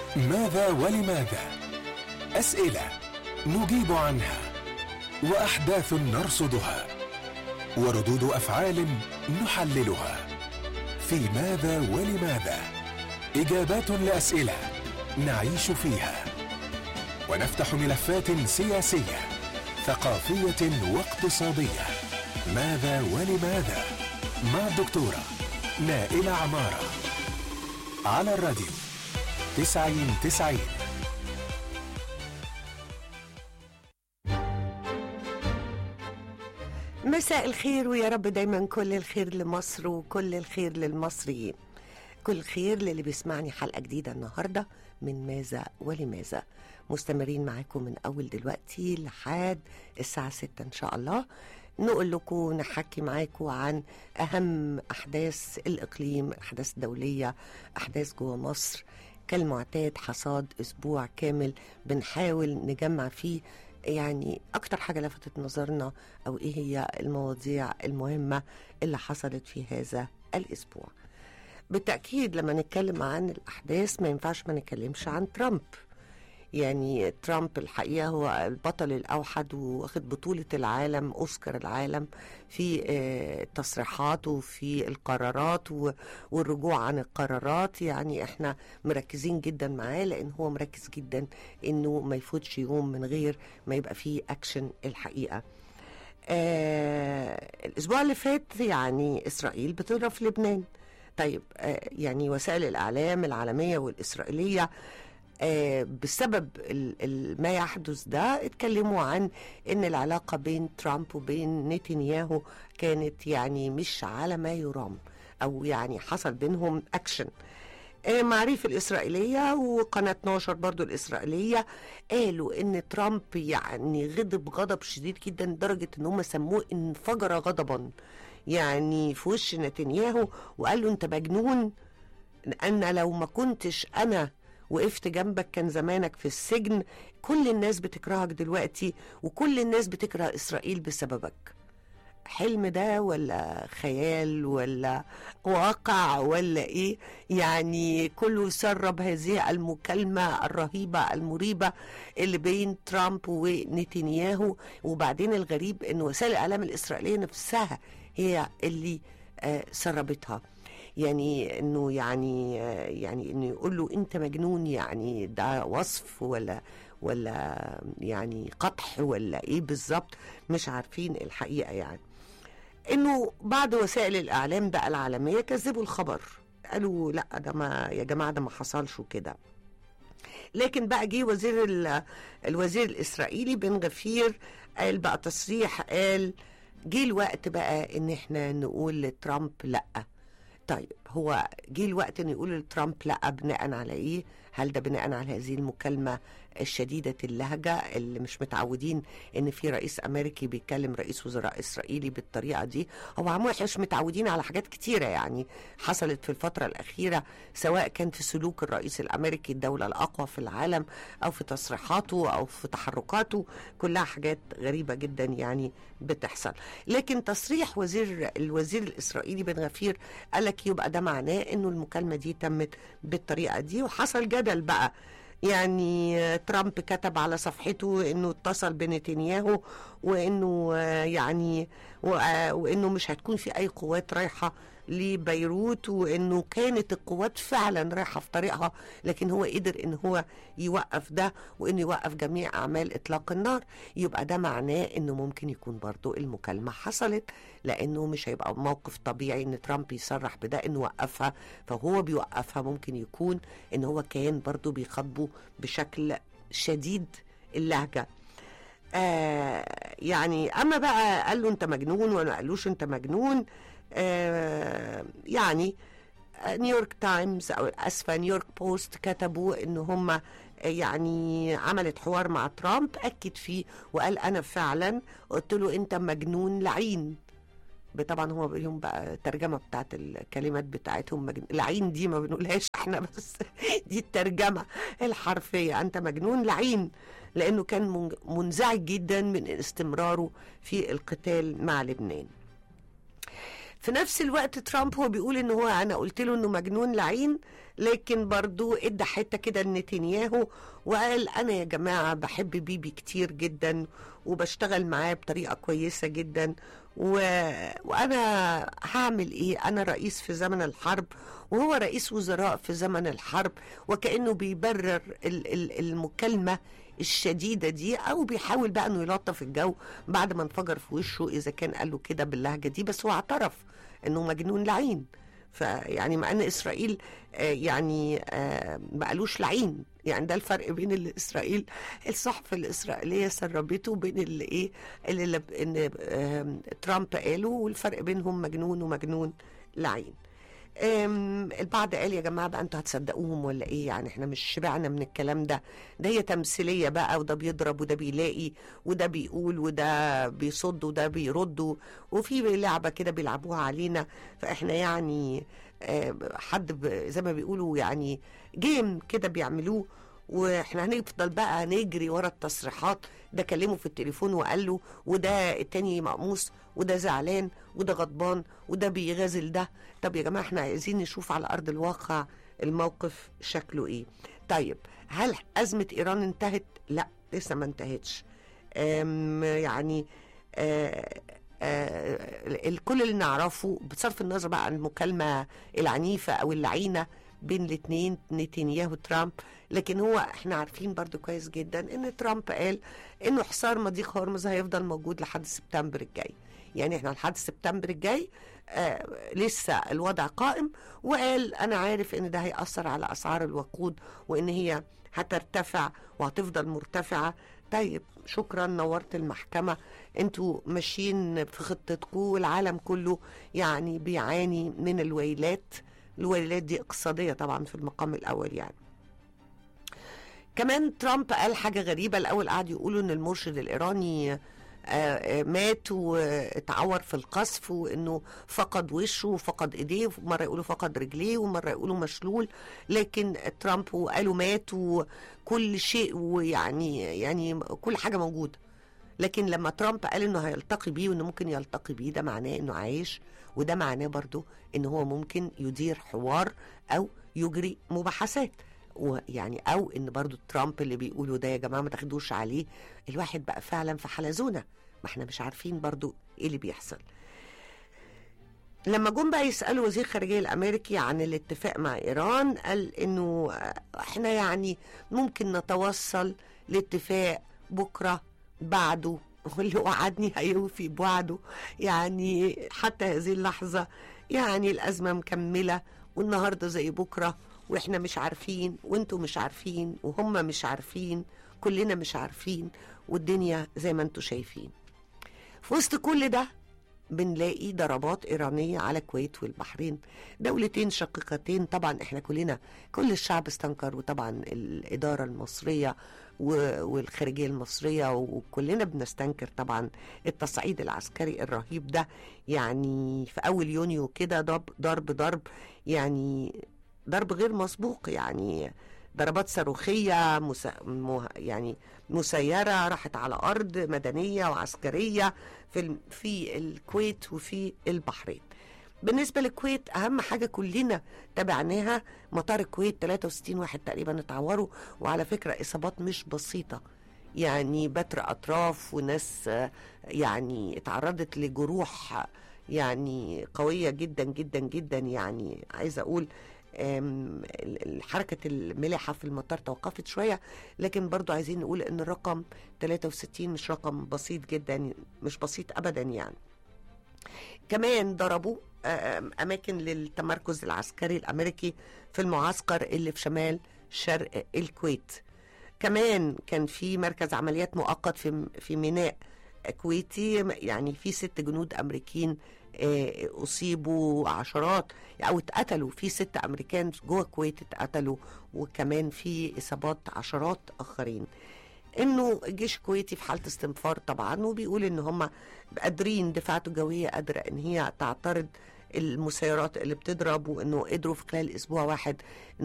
ماذا ولماذا اسئله نجيب عنها واحداث نرصدها وردود افعال نحللها في ماذا ولماذا اجابات لاسئله نعيش فيها ونفتح ملفات سياسيه ثقافيه واقتصاديه ماذا ولماذا مع الدكتوره نائله عماره على الراديو تسعين تسعين مساء الخير ويا رب دايما كل الخير لمصر وكل الخير للمصريين كل الخير للي بيسمعني حلقة جديدة النهاردة من ماذا ولماذا مستمرين معاكم من أول دلوقتي لحد الساعة 6 إن شاء الله نقول لكم نحكي معاكم عن أهم أحداث الإقليم أحداث دولية أحداث جوه مصر كالمعتاد حصاد أسبوع كامل بنحاول نجمع فيه يعني أكتر حاجة لفتت نظرنا أو إيه هي المواضيع المهمة اللي حصلت في هذا الأسبوع بالتأكيد لما نتكلم عن الأحداث ما ينفعش ما نتكلمش عن ترامب يعني ترامب الحقيقة هو البطل الأوحد واخد بطولة العالم أوسكار العالم في آه، التصريحات وفي القرارات و- والرجوع عن القرارات يعني احنا مركزين جدا معاه لأن هو مركز جدا إنه ما يفوتش يوم من غير ما يبقى فيه أكشن الحقيقة آه الأسبوع اللي فات يعني إسرائيل بتضرب في لبنان طيب آه يعني وسائل الإعلام العالمية والإسرائيلية آه، بسبب ال- ال- ما يحدث ده اتكلموا عن ان العلاقه بين ترامب وبين نتنياهو كانت يعني مش على ما يرام او يعني حصل بينهم اكشن آه، معاريف الإسرائيلية وقناة 12 برضو الإسرائيلية قالوا إن ترامب يعني غضب غضب شديد جدا لدرجة إن هم سموه انفجر غضبا يعني في وش نتنياهو وقال له أنت مجنون أنا لو ما كنتش أنا وقفت جنبك كان زمانك في السجن كل الناس بتكرهك دلوقتي وكل الناس بتكره إسرائيل بسببك حلم ده ولا خيال ولا واقع ولا ايه يعني كله يسرب هذه المكالمة الرهيبة المريبة اللي بين ترامب ونتنياهو وبعدين الغريب ان وسائل الاعلام الاسرائيلية نفسها هي اللي آه سربتها يعني انه يعني آه، يعني انه يقول له انت مجنون يعني ده وصف ولا ولا يعني قطح ولا ايه بالظبط مش عارفين الحقيقه يعني انه بعض وسائل الاعلام بقى العالميه كذبوا الخبر قالوا لا ده ما يا جماعه ده ما حصلش وكده لكن بقى جه وزير ال- الوزير الاسرائيلي بن غفير قال بقى تصريح قال جه الوقت بقى ان احنا نقول لترامب لا طيب هو جه الوقت ان يقول لترامب لا بناء على ايه هل ده بناء على هذه المكالمه الشديده اللهجه اللي مش متعودين ان في رئيس امريكي بيتكلم رئيس وزراء اسرائيلي بالطريقه دي هو عموما احنا مش متعودين على حاجات كتيره يعني حصلت في الفتره الاخيره سواء كان في سلوك الرئيس الامريكي الدوله الاقوى في العالم او في تصريحاته او في تحركاته كلها حاجات غريبه جدا يعني بتحصل لكن تصريح وزير الوزير الاسرائيلي بن غفير قال لك يبقى ده معناه انه المكالمه دي تمت بالطريقه دي وحصل جدل بقى يعني آه، ترامب كتب على صفحته انه اتصل بنتنياهو وانه آه، يعني و- آه، وانه مش هتكون في اي قوات رايحه لبيروت وانه كانت القوات فعلا رايحه في طريقها لكن هو قدر ان هو يوقف ده وانه يوقف جميع اعمال اطلاق النار يبقى ده معناه انه ممكن يكون برضو المكالمه حصلت لانه مش هيبقى موقف طبيعي ان ترامب يصرح بده انه وقفها فهو بيوقفها ممكن يكون ان هو كان برضو بيخاطبه بشكل شديد اللهجه آه يعني اما بقى قال له انت مجنون ولا قالوش انت مجنون آه يعني آه، نيويورك تايمز او اسفه نيويورك بوست كتبوا ان هم يعني عملت حوار مع ترامب اكد فيه وقال انا فعلا قلت له انت مجنون لعين طبعا هو لهم بقى الترجمه بتاعت الكلمات بتاعتهم مجنون لعين دي ما بنقولهاش احنا بس دي الترجمه الحرفيه انت مجنون لعين لانه كان من- منزعج جدا من استمراره في القتال مع لبنان في نفس الوقت ترامب هو بيقول ان هو انا قلت له انه مجنون لعين لكن برضو ادى حته كده لنتنياهو وقال انا يا جماعه بحب بيبي كتير جدا وبشتغل معاه بطريقه كويسه جدا و... وانا هعمل ايه انا رئيس في زمن الحرب وهو رئيس وزراء في زمن الحرب وكانه بيبرر ال... ال... المكالمه الشديده دي او بيحاول بقى انه يلطف الجو بعد ما انفجر في وشه اذا كان قال له كده باللهجه دي بس هو اعترف انه مجنون لعين فيعني مع ان اسرائيل آه يعني آه ما قالوش لعين يعني ده الفرق بين اللي اسرائيل الصحف الاسرائيليه سربته وبين اللي ايه اللي لب- ان آه ترامب قاله والفرق بينهم مجنون ومجنون لعين أم، البعض قال يا جماعه بقى انتوا هتصدقوهم ولا ايه يعني احنا مش شبعنا من الكلام ده ده هي تمثيليه بقى وده بيضرب وده بيلاقي وده بيقول وده بيصد وده بيرد وفي لعبه كده بيلعبوها علينا فاحنا يعني آه، حد ب- زي ما بيقولوا يعني جيم كده بيعملوه واحنا هنفضل بقى نجري ورا التصريحات ده كلمه في التليفون وقال له وده التاني مقموص وده زعلان وده غضبان وده بيغازل ده طب يا جماعه احنا عايزين نشوف على ارض الواقع الموقف شكله ايه طيب هل ازمه ايران انتهت لا لسه ما انتهتش أم، يعني آه، آه، الكل اللي نعرفه بصرف النظر بقى عن المكالمه العنيفه او اللعينه بين الاثنين نتنياهو وترامب لكن هو احنا عارفين برضو كويس جدا ان ترامب قال انه حصار مضيق هرمز هيفضل موجود لحد سبتمبر الجاي يعني احنا لحد سبتمبر الجاي آه لسه الوضع قائم وقال انا عارف ان ده هيأثر على اسعار الوقود وان هي هترتفع وهتفضل مرتفعة طيب شكرا نورت المحكمة انتوا ماشيين في خطتكم والعالم كله يعني بيعاني من الويلات الويلات دي اقتصادية طبعا في المقام الأول يعني كمان ترامب قال حاجة غريبة الأول قعد يقولوا إن المرشد الإيراني آه، آه، مات واتعور في القصف وإنه فقد وشه وفقد إيديه ومرة يقولوا فقد رجليه ومرة يقولوا مشلول لكن ترامب قالوا مات وكل شيء ويعني يعني كل حاجة موجودة لكن لما ترامب قال انه هيلتقي بيه وانه ممكن يلتقي بيه ده معناه انه عايش وده معناه برضو ان هو ممكن يدير حوار او يجري مباحثات ويعني او ان برضو ترامب اللي بيقولوا ده يا جماعه ما تاخدوش عليه الواحد بقى فعلا في حلزونه ما احنا مش عارفين برضو ايه اللي بيحصل لما جم بقى يسالوا وزير الخارجيه الامريكي عن الاتفاق مع ايران قال انه آه، احنا يعني ممكن نتوصل لاتفاق بكره بعده واللي وعدني هيوفي بوعده يعني حتى هذه اللحظه يعني الازمه مكمله والنهارده زي بكره واحنا مش عارفين وانتوا مش عارفين وهم مش عارفين كلنا مش عارفين والدنيا زي ما انتوا شايفين في وسط كل ده بنلاقي ضربات إيرانية على الكويت والبحرين دولتين شقيقتين طبعا احنا كلنا كل الشعب استنكر وطبعا الإدارة المصرية و- والخارجية المصرية وكلنا بنستنكر طبعا التصعيد العسكري الرهيب ده يعني في أول يونيو كده ضرب ضرب ضرب يعني ضرب غير مسبوق يعني ضربات صاروخية مسا... م... يعني مسيرة راحت على أرض مدنية وعسكرية في ال... في الكويت وفي البحرين بالنسبة للكويت أهم حاجة كلنا تابعناها مطار الكويت 63 واحد تقريبا اتعوروا وعلى فكرة إصابات مش بسيطة يعني بتر أطراف وناس آه، يعني اتعرضت لجروح يعني قوية جدا جدا جدا يعني عايزة أقول آم، ال- حركة الملاحة في المطار توقفت شوية لكن برضو عايزين نقول ان الرقم 63 مش رقم بسيط جدا مش بسيط ابدا يعني كمان ضربوا آم، اماكن للتمركز العسكري الامريكي في المعسكر اللي في شمال شرق الكويت كمان كان في مركز عمليات مؤقت في في ميناء كويتي يعني في ست جنود امريكيين آه، اصيبوا عشرات او اتقتلوا في ست امريكان جوه الكويت اتقتلوا وكمان في اصابات عشرات اخرين انه الجيش الكويتي في حاله استنفار طبعا وبيقول ان هم قادرين دفاعاته الجويه قادره ان هي تعترض المسيرات اللي بتضرب وانه قدروا في خلال اسبوع واحد